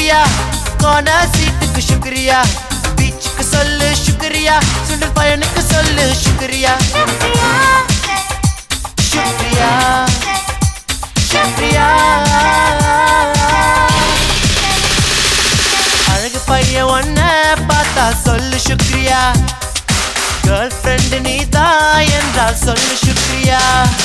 சுக்ரியா gonna சீட்டுக்கு சுக்ரியா பீச்சுக்கு சொல்லு சுக்ரியா சுண்டல் பயனுக்கு சொல்லு சுக்ரியா சுக்ரியா சுக்ரியா அழகு பையன் ஒன்ன பார்த்தா சொல்லு சுக்ரியா கேர்ள் ஃப்ரெண்ட் நீ தான் என்றால் சொல்லு சுக்ரியா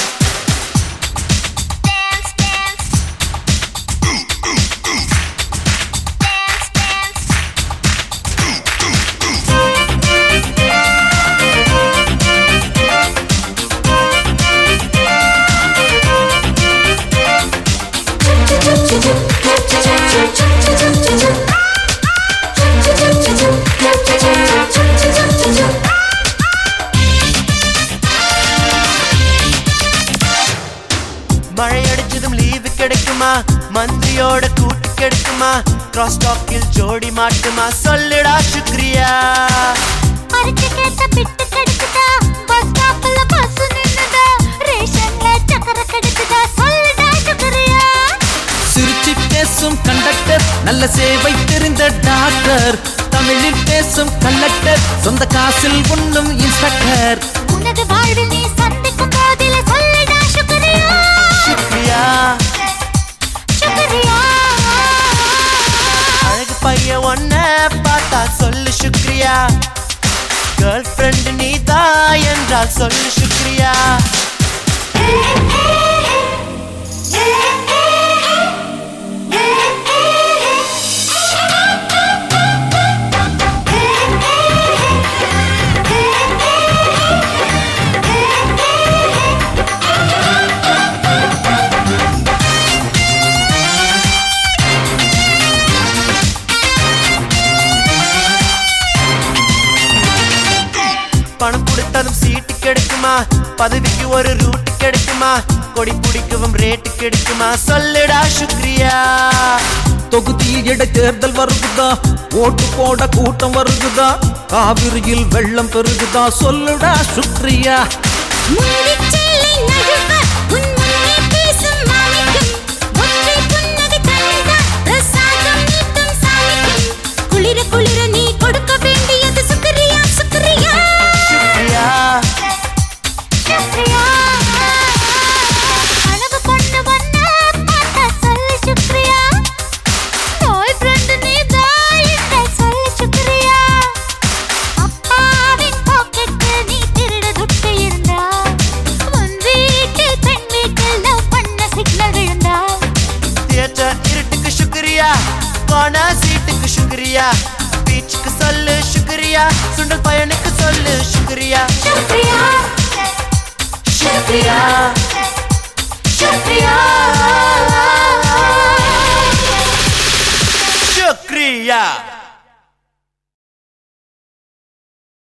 மழை அடிச்சதும் லீவு கிடைக்குமா மந்திரியோட கூட்டு கிடைக்குமா கிராஸ் டாக்கில் ஜோடி மாட்டுமா சொல்லுடா சுக்ரியா பறிச்சு கேட்ட பிட்டு கிடைக்குதா பஸ் ஸ்டாப்ல பஸ் நின்னுதா ரேஷன்ல சக்கரை கிடைக்குதா சொல்லுடா சுக்ரியா சிரிச்சு பேசும் கண்டக்டர் நல்ல சேவை தெரிந்த டாக்டர் தமிழில் பேசும் கண்டக்டர் சொந்த காசில் உண்ணும் இன்ஸ்பெக்டர் உனது வாழ்வில் நீ சந்திக்கும் போதில சொல்லுடா சுக்ரியா சுக்ரியா சுக்ரியா அழகு பையன் ஒன்ன பார்த்தா சொல்லு சுக்ரியா கேர்ள் ஃப்ரெண்ட் நீ தான் என்றால் சொல்லு சுக்ரியா பணம் கொடுத்ததும் சீட்டு கிடைக்குமா பதவிக்கு ஒரு ரூட் கிடைக்குமா கொடி பிடிக்கவும் ரேட்டு கிடைக்குமா சொல்லுடா சுக்ரியா தொகுதி இடைத்தேர்தல் வருகுதா ஓட்டு போட கூட்டம் வருகுதா காவிரியில் வெள்ளம் பெருகுதா சொல்லுடா சுக்ரியா முந்திச்சேலை நழுவ உன் முன்னே பேசும் மாணிக்கம் ஒற்றை புன்னகை தந்தால் பிரசாதம் நீட்டும் சாமிக்கும் குளிர குளிர நீ கொடுக்க வேண்டியது சுக்ரியா சுக்ரியா சுக்ரியா சுக்ரியா அழகு பொண்ணு ஒன்ன பார்த்தா சொல்லு சுக்ரியா பாய் ஃப்ரெண்ட் நீ தான் என்ற சொல்லு சுக்ரியா அப்பாவின் பாக்கெட்டு நீ திருட துட்டு இருந்தா உன் வீட்டு பெண் வீட்டில் லவ் பண்ண சிக்னல் விழுந்தா தியேட்டர் இருட்டுக்கு சுக்ரியா கோனா சீட்டுக்கு சுக்ரியா பீச்சுக்கு சொல்லு சுக்ரியா சுண்டல் பயனுக்கு சொல்லு சுக்ரியா சுக்ரியா சுக்ரியா சுக்ரியா சுக்ரியா